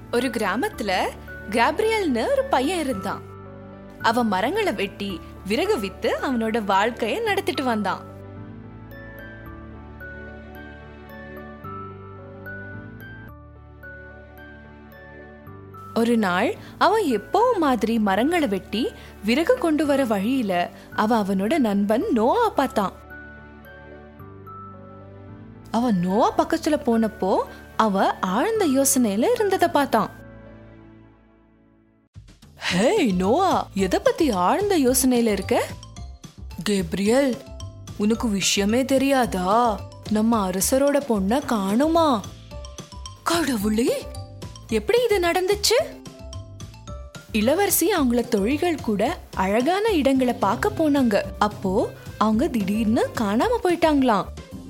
ஒரு கிராமத்துல கேப்ரியல்னு ஒரு பையன் இருந்தான் அவன் மரங்களை வெட்டி விறகு வித்து அவனோட வாழ்க்கைய நடத்திட்டு வந்தான் ஒரு நாள் அவன் எப்பவும் மாதிரி மரங்களை வெட்டி விறகு கொண்டு வர வழியில அவன் அவனோட நண்பன் நோவா பார்த்தான் அவன் நோவா பக்கத்துல போனப்போ அவ ஆழ்ந்த யோசனையில இருந்தத பார்த்தான் ஹேய் நோவா எதை பத்தி ஆழ்ந்த யோசனையில இருக்க கேப்ரியல் உனக்கு விஷயமே தெரியாதா நம்ம அரசரோட பொண்ண காணுமா கடவுளே எப்படி இது நடந்துச்சு இளவரசி அவங்கள தொழில்கள் கூட அழகான இடங்களை பார்க்க போனாங்க அப்போ அவங்க திடீர்னு காணாம போயிட்டாங்களாம்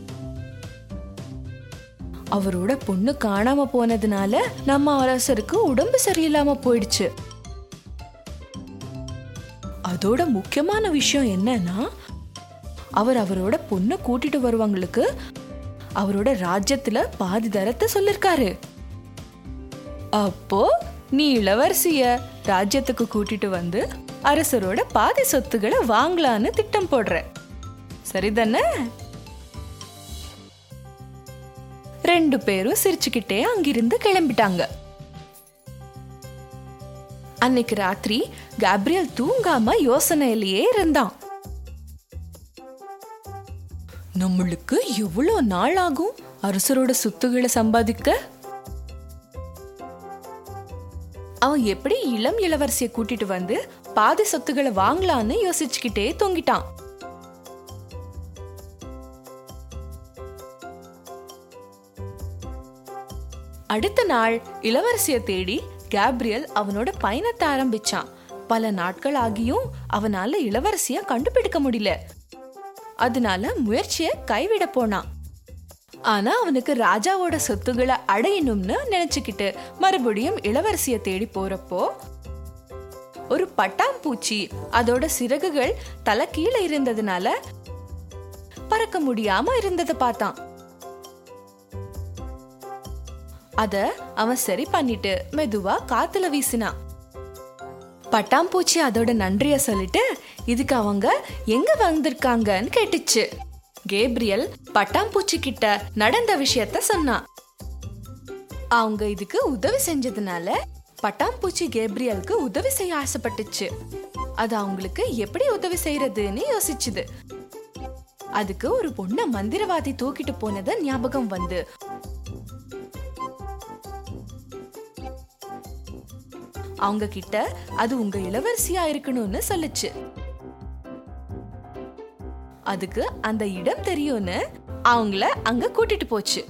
அவரோட பொண்ணு காணாம போனதுனால நம்ம அரசருக்கு உடம்பு சரியில்லாம போயிடுச்சு அதோட முக்கியமான விஷயம் என்னன்னா அவர் அவரோட பொண்ணை கூட்டிட்டு வருவாங்களுக்கு அவரோட ராஜ்யத்துல பாதி தரத்தை சொல்லிருக்காரு அப்போ நீ இளவரசிய ராஜ்யத்துக்கு கூட்டிட்டு வந்து அரசரோட பாதி சொத்துக்களை வாங்கலான்னு திட்டம் போடுற சரிதானே ரெண்டு பேரும் சிரிச்சுக்கிட்டே அங்கிருந்து கிளம்பிட்டாங்க அன்னைக்கு ராத்திரி கேப்ரியல் தூங்காம யோசனையிலேயே இருந்தான் நம்மளுக்கு எவ்வளோ நாள் ஆகும் அரசரோட சொத்துக்களை சம்பாதிக்க அவன் எப்படி இளம் இளவரசிய கூட்டிட்டு வந்து பாதி சொத்துக்களை வாங்கலான்னு யோசிச்சுக்கிட்டே தூங்கிட்டான் அடுத்த நாள் இளவரசிய தேடி கேப்ரியல் அவனோட பயணத்தை ஆரம்பிச்சான் பல நாட்கள் ஆகியும் அவனால இளவரசிய கண்டுபிடிக்க முடியல அதனால முயற்சிய கைவிட போனான் ஆனா அவனுக்கு ராஜாவோட சொத்துக்களை அடையணும்னு நினைச்சுக்கிட்டு மறுபடியும் இளவரசிய தேடி போறப்போ ஒரு பட்டாம்பூச்சி அதோட சிறகுகள் தலை கீழே இருந்ததுனால பறக்க முடியாம இருந்ததை பார்த்தான் அத அவன் சரி பண்ணிட்டு மெதுவா காத்துல வீசினான் பட்டாம்பூச்சி அதோட நன்றிய சொல்லிட்டு இதுக்கு அவங்க எங்க வந்திருக்காங்கன்னு கேட்டுச்சு கேப்ரியல் பட்டாம்பூச்சி கிட்ட நடந்த விஷயத்த சொன்னான் அவங்க இதுக்கு உதவி செஞ்சதுனால பட்டாம்பூச்சி கேப்ரியலுக்கு உதவி செய்ய ஆசைப்பட்டுச்சு அது அவங்களுக்கு எப்படி உதவி செய்யறதுன்னு யோசிச்சுது அதுக்கு ஒரு பொண்ண மந்திரவாதி தூக்கிட்டு போனத ஞாபகம் வந்து அவங்க கிட்ட அது உங்க இளவரசியா இருக்கணும்னு சொல்லுச்சு அதுக்கு அந்த இடம் தெரியும்னு அவங்கள அங்க கூட்டிட்டு போச்சு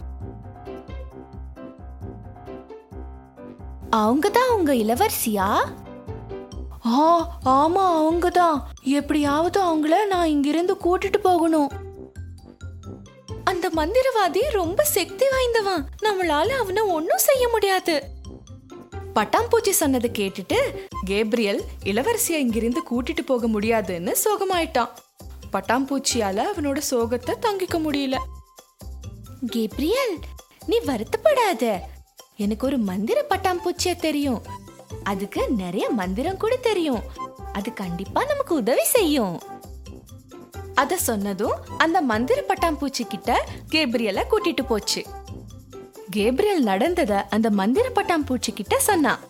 அவங்க தான் உங்க இளவரசியா ஆ ஆமா அவங்க தான் எப்படியாவது அவங்கள நான் இங்கிருந்து கூட்டிட்டு போகணும் அந்த மந்திரவாதி ரொம்ப சக்தி வாய்ந்தவன் நம்மளால அவனை ஒன்னும் செய்ய முடியாது பட்டாம்பூச்சி சொன்னதை கேட்டுட்டு கேப்ரியல் இளவரசிய இங்கிருந்து கூட்டிட்டு போக முடியாதுன்னு சோகமாயிட்டான் பட்டாம்பூச்சியால அவனோட சோகத்தை தங்கிக்க முடியல கேப்ரியல் நீ வருத்தப்படாத எனக்கு ஒரு மந்திர பட்டாம்பூச்சிய தெரியும் அதுக்கு நிறைய மந்திரம் கூட தெரியும் அது கண்டிப்பா நமக்கு உதவி செய்யும் அத சொன்னதும் அந்த மந்திர பட்டாம்பூச்சி கிட்ட கேப்ரியலை கூட்டிட்டு போச்சு கேப்ரியல் நடந்தத அந்த மந்திர பட்டாம்பூச்சி கிட்ட சொன்னான்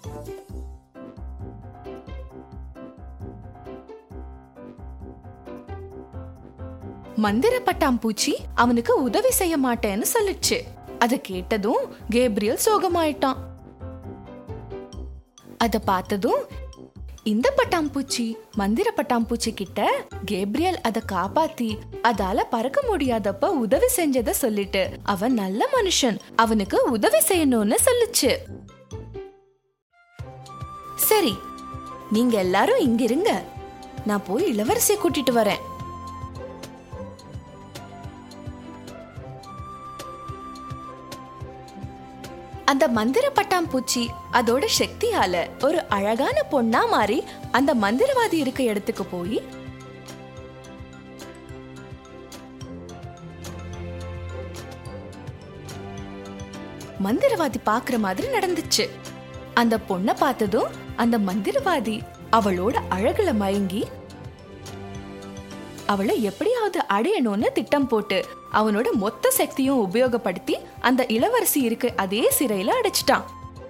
மந்திர பட்டாம்பூச்சி அவனுக்கு உதவி செய்ய மாட்டேன்னு சொல்லுச்சு அத கேட்டதும் கேப்ரியல் சோகமாயிட்டான் அத பார்த்ததும் இந்த பட்டாம்பூச்சி மந்திர பட்டாம்பூச்சி கிட்ட கேப்ரியல் அத காப்பாத்தி அதால பறக்க முடியாதப்ப உதவி செஞ்சத சொல்லிட்டு அவன் நல்ல மனுஷன் அவனுக்கு உதவி செய்யணும்னு சொல்லுச்சு சரி நீங்க எல்லாரும் இங்க இருங்க நான் போய் இளவரசியை கூட்டிட்டு வரேன் அந்த மந்திர பட்டாம்பூச்சி அதோட சக்தியால ஒரு அழகான பொண்ணா மாறி அந்த மந்திரவாதி இருக்க இடத்துக்கு போய் மந்திரவாதி பாக்குற மாதிரி நடந்துச்சு அந்த பொண்ணை பார்த்ததும் அந்த மந்திரவாதி அவளோட அழகுல மயங்கி அவளை எப்படியாவது அடையணும்னு திட்டம் போட்டு அவனோட மொத்த சக்தியும் உபயோகப்படுத்தி அந்த இளவரசி இருக்க அதே சிறையில அடைச்சிட்டான்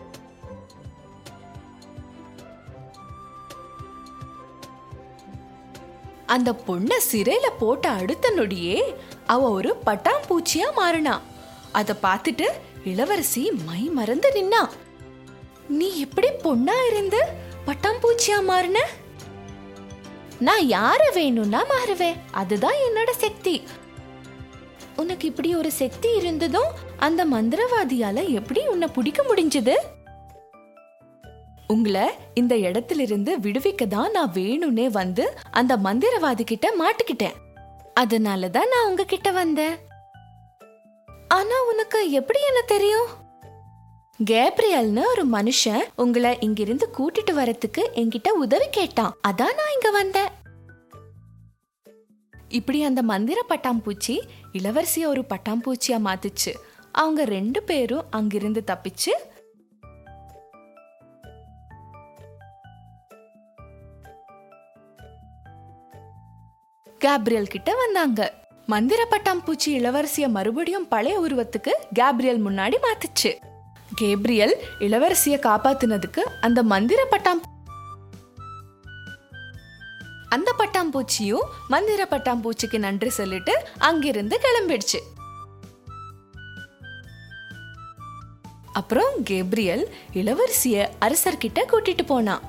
அந்த பொண்ண சிறையில போட்ட அடுத்த நொடியே அவ ஒரு பட்டாம்பூச்சியா மாறினா அத பார்த்துட்டு இளவரசி மை மறந்து நின்னா நீ எப்படி பொண்ணா இருந்து பட்டாம்பூச்சியா மாறின நான் யார வேணும்னா மாறுவேன் அதுதான் என்னோட சக்தி உனக்கு இப்படி ஒரு சக்தி இருந்ததும் அந்த மந்திரவாதியால எப்படி உன்னை பிடிக்க முடிஞ்சது உங்களை இந்த இடத்திலிருந்து விடுவிக்க தான் நான் வேணும்னே வந்து அந்த மந்திரவாதி கிட்ட மாட்டிக்கிட்டேன் அதனால தான் நான் உங்ககிட்ட வந்தேன் ஆனா உனக்கு எப்படி என்ன தெரியும் கேப்ரியல்னு ஒரு மனுஷன் உங்களை இங்கிருந்து கூட்டிட்டு வரதுக்கு என்கிட்ட உதவி கேட்டான் அதான் நான் இங்க வந்தேன் இப்படி அந்த மந்திர பட்டாம்பூச்சி இளவரசிய ஒரு பட்டாம்பூச்சியா மாத்துச்சு அவங்க ரெண்டு பேரும் அங்கிருந்து தப்பிச்சு கேப்ரியல் கிட்ட வந்தாங்க மந்திர பட்டாம்பூச்சி இளவரசிய மறுபடியும் பழைய உருவத்துக்கு கேப்ரியல் முன்னாடி மாத்துச்சு கேப்ரியல் இளவரசிய காப்பாத்துனதுக்கு அந்த மந்திர பட்டாம் அந்த பட்டாம்பூச்சியும் மந்திர பட்டாம்பூச்சிக்கு நன்றி சொல்லிட்டு அங்கிருந்து கிளம்பிடுச்சு அப்புறம் கேப்ரியல் இளவரசிய அரசர்கிட்ட கூட்டிட்டு போனான்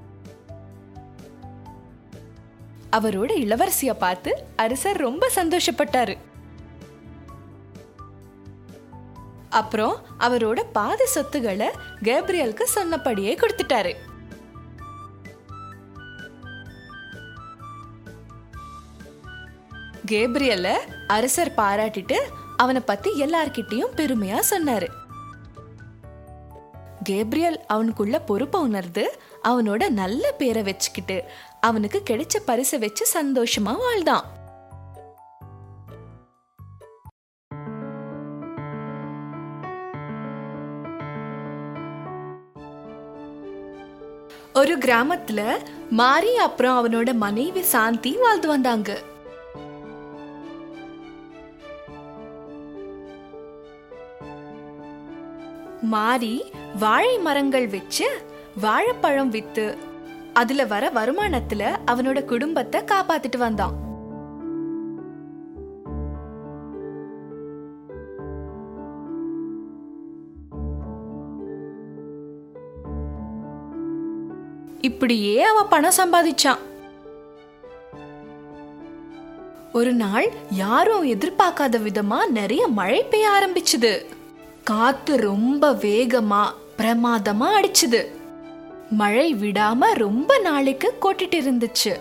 அவரோட இளவரசிய பார்த்து அரசர் ரொம்ப சந்தோஷப்பட்டாரு அப்புறம் அவரோட பாதி சொத்துகளை கேப்ரியலுக்கு சொன்னபடியே கொடுத்துட்டாரு கேப்ரியல அரசர் பாராட்டிட்டு அவனை பத்தி எல்லார்கிட்டயும் பெருமையா சொன்னாரு கேப்ரியல் அவனுக்குள்ள பொறுப்பை உணர்ந்து அவனோட நல்ல பேரை வச்சுக்கிட்டு அவனுக்கு கிடைச்ச பரிசை வச்சு சந்தோஷமா வாழ்ந்தான் ஒரு கிராமத்துல மாரி அப்புறம் அவனோட மனைவி சாந்தி வாழ்ந்து வந்தாங்க மாரி வாழை மரங்கள் வச்சு வாழைப்பழம் வித்து அதுல வர வருமானத்துல அவனோட குடும்பத்தை காப்பாத்திட்டு வந்தான் இப்படியே அவ பணம் சம்பாதிச்சான் ஒரு நாள் யாரும் எதிர்பார்க்காத விதமா நிறைய மழை பெய்ய ஆரம்பிச்சுது காத்து ரொம்ப வேகமா பிரமாதமா அடிச்சுது மழை விடாம ரொம்ப நாளைக்கு கொட்டிட்டு இருந்துச்சு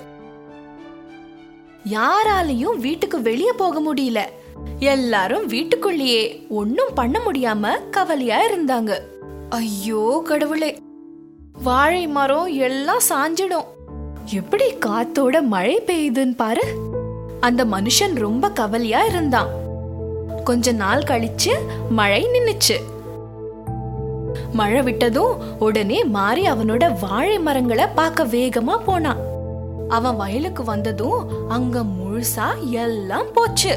யாராலையும் வீட்டுக்கு வெளியே போக முடியல எல்லாரும் வீட்டுக்குள்ளேயே ஒன்னும் பண்ண முடியாம கவலையா இருந்தாங்க ஐயோ கடவுளே வாழை மரம் எல்லாம் சாஞ்சிடும் எப்படி காத்தோட மழை பெய்யுதுன்னு பாரு அந்த மனுஷன் ரொம்ப கவலையா இருந்தான் கொஞ்ச நாள் கழிச்சு மழை நின்னுச்சு மழை விட்டதும் உடனே மாறி அவனோட வாழை மரங்களை பார்க்க வேகமா போனான் அவன் வயலுக்கு வந்ததும் அங்க முழுசா எல்லாம் போச்சு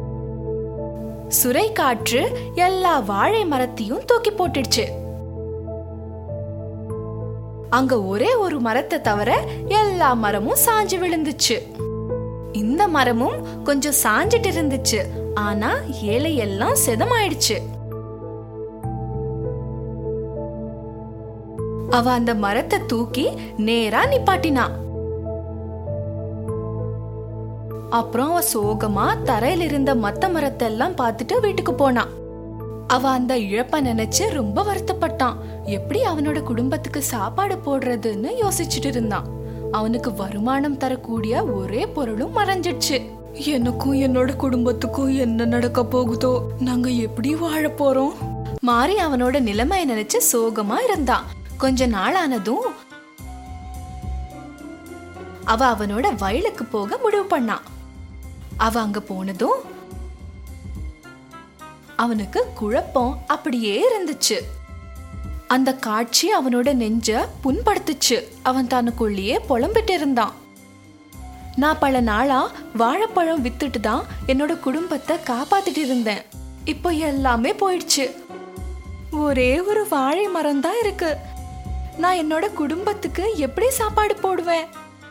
சுரை காற்று எல்லா வாழை மரத்தையும் தூக்கி போட்டுடுச்சு அங்க ஒரே ஒரு மரத்தை தவிர எல்லா மரமும் சாஞ்சு விழுந்துச்சு இந்த மரமும் கொஞ்சம் சாஞ்சிட்டு இருந்துச்சு ஆனா இலையெல்லாம் செதமாயிடுச்சு அவ அந்த மரத்தை தூக்கி நேரா நிப்பாட்டினா அப்புறம் அவ சோகமா தரையில இருந்த மத்த மரத்தை எல்லாம் பார்த்துட்டு வீட்டுக்கு போனான் அவ அந்த இழப்ப நினைச்சு ரொம்ப வருத்தப்பட்டான் எப்படி அவனோட குடும்பத்துக்கு சாப்பாடு போடுறதுன்னு யோசிச்சுட்டு இருந்தான் அவனுக்கு வருமானம் தரக்கூடிய ஒரே பொருளும் மறைஞ்சிடுச்சு எனக்கும் என்னோட குடும்பத்துக்கும் என்ன நடக்க போகுதோ நாங்க எப்படி வாழ போறோம் மாறி அவனோட நிலைமைய நினைச்சு சோகமா இருந்தான் கொஞ்ச நாள் ஆனதும் அவ அவனோட வயலுக்கு போக முடிவு பண்ணான் அவ அங்க போனதும் அவனுக்கு குழப்பம் அப்படியே இருந்துச்சு அந்த காட்சி அவனோட நெஞ்ச புண்படுத்துச்சு அவன் தனக்குள்ளேயே புலம்பிட்டு இருந்தான் நான் பல நாளா வாழைப்பழம் வித்துட்டு தான் என்னோட குடும்பத்தை காப்பாத்திட்டு இருந்தேன் இப்போ எல்லாமே போயிடுச்சு ஒரே ஒரு வாழை மரம் தான் இருக்கு நான் என்னோட குடும்பத்துக்கு எப்படி சாப்பாடு போடுவேன்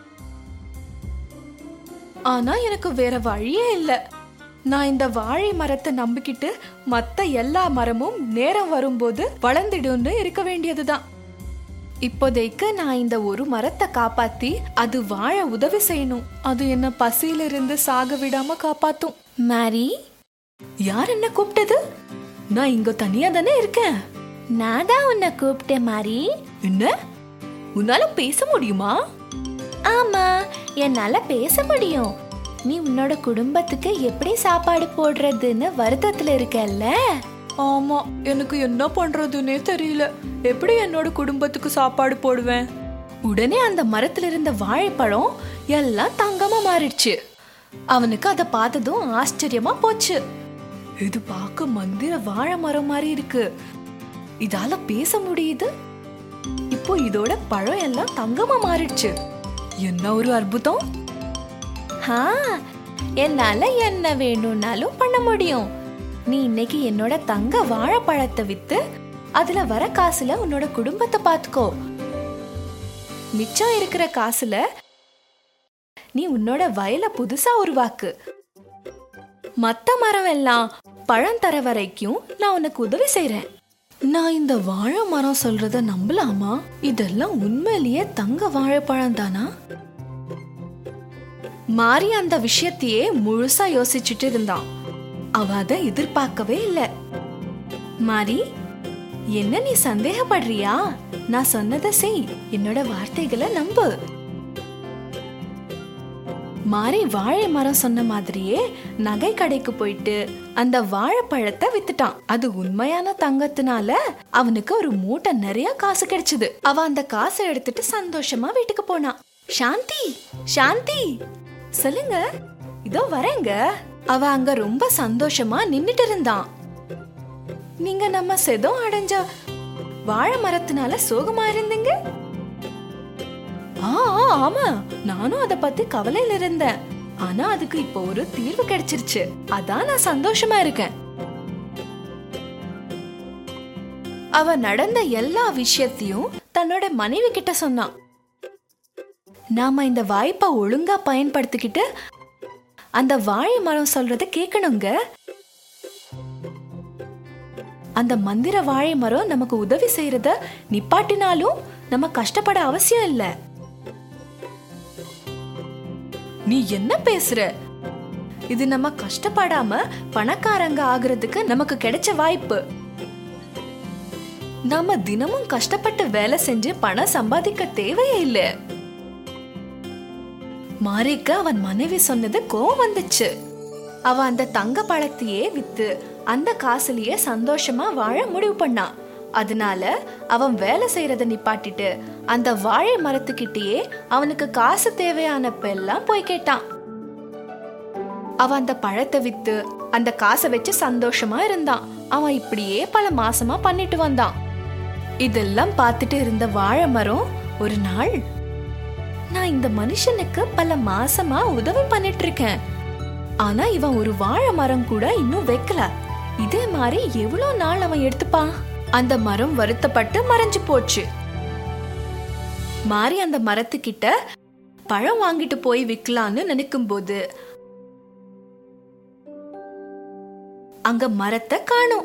ஆனா எனக்கு வேற வழியே இல்ல நான் இந்த வாழை மரத்தை நம்பிக்கிட்டு மத்த எல்லா மரமும் நேரம் வரும்போது வளர்ந்துடும்னு இருக்க வேண்டியதுதான் இப்போதைக்கு நான் இந்த ஒரு மரத்தை காப்பாத்தி அது வாழ உதவி செய்யணும் அது என்ன பசியில இருந்து சாக விடாம காப்பாத்தும் மேரி யார் என்ன கூப்பிட்டது நான் இங்க தனியா தானே இருக்கேன் நான் தான் உன்னை கூப்பிட்டேன் மாரி என்ன உன்னால பேச முடியுமா ஆமா என்னால பேச முடியும் நீ உன்னோட குடும்பத்துக்கு எப்படி சாப்பாடு போடுறதுன்னு வருத்தத்துல இருக்கல்ல ஆமா எனக்கு என்ன பண்றதுன்னே தெரியல எப்படி என்னோட குடும்பத்துக்கு சாப்பாடு போடுவேன் உடனே அந்த மரத்துல இருந்த வாழைப்பழம் எல்லாம் தங்கமா மாறிடுச்சு அவனுக்கு அதை பார்த்ததும் ஆச்சரியமா போச்சு இது பார்க்க மந்திர வாழை மரம் மாதிரி இருக்கு இதால பேச முடியுது இப்போ இதோட பழம் எல்லாம் தங்கமா மாறிடுச்சு என்ன ஒரு அற்புதம் ஹா என்னால என்ன வேணும்னாலும் பண்ண முடியும் நீ இன்னைக்கு என்னோட தங்க வாழைப்பழத்தை வித்து அதுல வர காசுல உன்னோட குடும்பத்தை பாத்துக்கோ மிச்சம் இருக்கிற காசுல நீ உன்னோட வயல புதுசா உருவாக்கு மத்த மரம் எல்லாம் பழம் தர வரைக்கும் நான் உனக்கு உதவி செய்றேன் நான் இந்த வாழை மரம் சொல்றத நம்பலாமா இதெல்லாம் உண்மையிலேயே தங்க வாழைப்பழம் தானா மாறி அந்த விஷயத்தையே முழுசா யோசிச்சுட்டு இருந்தான் அவ அதை எதிர்பார்க்கவே இல்ல மாறி என்ன நீ சந்தேகப்படுறியா நான் சொன்னதை செய் என்னோட வார்த்தைகளை நம்பு மாறி வாழை மரம் சொன்ன மாதிரியே நகை கடைக்கு போயிட்டு அந்த வாழைப்பழத்தை வித்துட்டான் அது உண்மையான தங்கத்தினால அவனுக்கு ஒரு மூட்டை நிறைய காசு கிடைச்சது அவ அந்த காசை எடுத்துட்டு சந்தோஷமா வீட்டுக்கு போனான் சாந்தி சாந்தி சொல்லுங்க இதோ வரேங்க அவ அங்க ரொம்ப சந்தோஷமா நின்னுட்டு இருந்தான் நீங்க நம்ம செதம் அடைஞ்ச வாழை மரத்தினால சோகமா இருந்தீங்க ஆ ஆ, ஆமா நானும் அத பத்தி கவலையில இருந்தேன் ஆனா அதுக்கு இப்போ ஒரு தீர்வு கிடைச்சிருச்சு அதான் நான் சந்தோஷமா இருக்கேன் அவ நடந்த எல்லா விஷயத்தையும் தன்னோட மனைவி கிட்ட சொன்னான் நாம இந்த வாய்ப்பை ஒழுங்கா பயன்படுத்திக்கிட்டு அந்த வாழை மரம் சொல்றத கேட்கணுங்க அந்த மந்திர வாழை மரம் நமக்கு உதவி செய்யறத நிப்பாட்டினாலும் நம்ம கஷ்டப்பட அவசியம் இல்ல நீ என்ன பேசுற இது நம்ம கஷ்டப்படாம பணக்காரங்க ஆகுறதுக்கு நமக்கு கிடைச்ச வாய்ப்பு நாம தினமும் கஷ்டப்பட்டு வேலை செஞ்சு பணம் சம்பாதிக்க தேவையே இல்லை மாரிக்கு அவன் மனைவி சொன்னது கோவம் வந்துச்சு அவ அந்த தங்க பழத்தையே வித்து அந்த காசுலயே சந்தோஷமா வாழ முடிவு பண்ணான் அதனால அவன் வேலை செய்யறத நிப்பாட்டிட்டு அந்த வாழை மரத்துக்கிட்டேயே அவனுக்கு காசு தேவையானப்ப எல்லாம் போய் கேட்டான் அவன் அந்த பழத்தை வித்து அந்த காசை வச்சு சந்தோஷமா இருந்தான் அவன் இப்படியே பல மாசமா பண்ணிட்டு வந்தான் இதெல்லாம் பார்த்துட்டு இருந்த வாழை மரம் ஒரு நாள் நான் இந்த மனுஷனுக்கு பல மாசமா உதவி பண்ணிட்டு இருக்கேன் ஆனா இவன் ஒரு வாழை மரம் கூட இன்னும் வைக்கல இதே மாதிரி எவ்வளவு நாள் அவன் எடுத்துப்பான் அந்த மரம் வருத்தப்பட்டு மறைஞ்சு போச்சு மாறி அந்த மரத்துக்கிட்ட பழம் வாங்கிட்டு போய் விக்கலான்னு நினைக்கும் போது அங்க மரத்தை காணோம்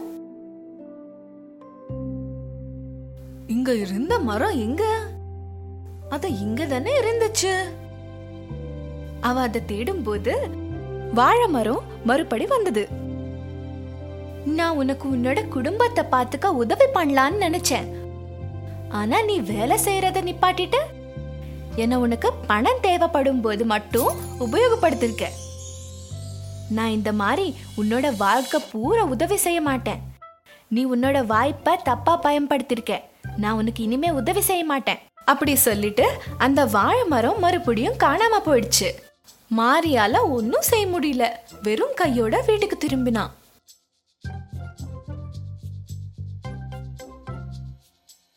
இங்க இருந்த மரம் எங்க அது இங்க தானே இருந்துச்சு அவ அதை தேடும்போது வாழை மரம் மறுபடி வந்தது நான் உனக்கு உன்னோட குடும்பத்தை பாத்துக்க உதவி பண்ணலான்னு நினைச்சேன் ஆனா நீ வேலை செய்யறத நிப்பாட்டிட்டு என்ன உனக்கு பணம் தேவைப்படும் போது மட்டும் உபயோகப்படுத்திருக்க நான் இந்த மாதிரி உன்னோட வாழ்க்கை பூரா உதவி செய்ய மாட்டேன் நீ உன்னோட வாய்ப்பை தப்பா பயன்படுத்திருக்க நான் உனக்கு இனிமே உதவி செய்ய மாட்டேன் அப்படி சொல்லிட்டு அந்த வாழை மரம் மறுபடியும் காணாம போயிடுச்சு மாரியால ஒன்னும் செய்ய முடியல வெறும் கையோட வீட்டுக்கு திரும்பினான்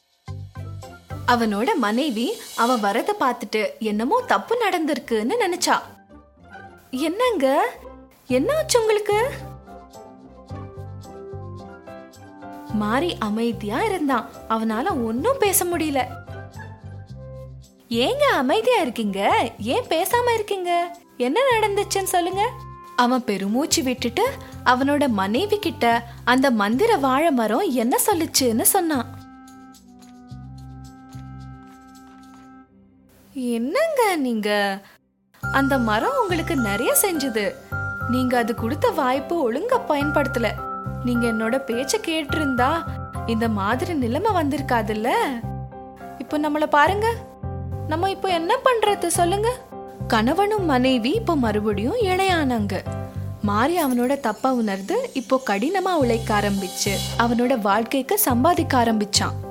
அவனோட மனைவி அவன் வரத பார்த்துட்டு என்னமோ தப்பு நடந்திருக்குன்னு நினைச்சா என்னங்க என்ன ஆச்சு உங்களுக்கு மாறி அமைதியா இருந்தான் அவனால ஒன்னும் பேச முடியல ஏங்க அமைதியா இருக்கீங்க ஏன் பேசாம இருக்கீங்க என்ன நடந்துச்சுன்னு சொல்லுங்க அவன் பெருமூச்சு விட்டுட்டு அவனோட மனைவி கிட்ட அந்த மந்திர வாழை மரம் என்ன சொல்லுச்சுன்னு சொன்னான் என்னங்க நீங்க அந்த மரம் உங்களுக்கு நிறைய செஞ்சது நீங்க அது கொடுத்த வாய்ப்பு ஒழுங்கா பயன்படுத்தல நீங்க என்னோட பேச்ச கேட்டிருந்தா இந்த மாதிரி நிலைமை வந்திருக்காதுல்ல இப்போ நம்மள பாருங்க நம்ம இப்போ என்ன பண்றது சொல்லுங்க கணவனும் மனைவி இப்போ மறுபடியும் இணையானாங்க மாறி அவனோட தப்ப உணர்ந்து இப்போ கடினமா உழைக்க ஆரம்பிச்சு அவனோட வாழ்க்கைக்கு சம்பாதிக்க ஆரம்பிச்சான்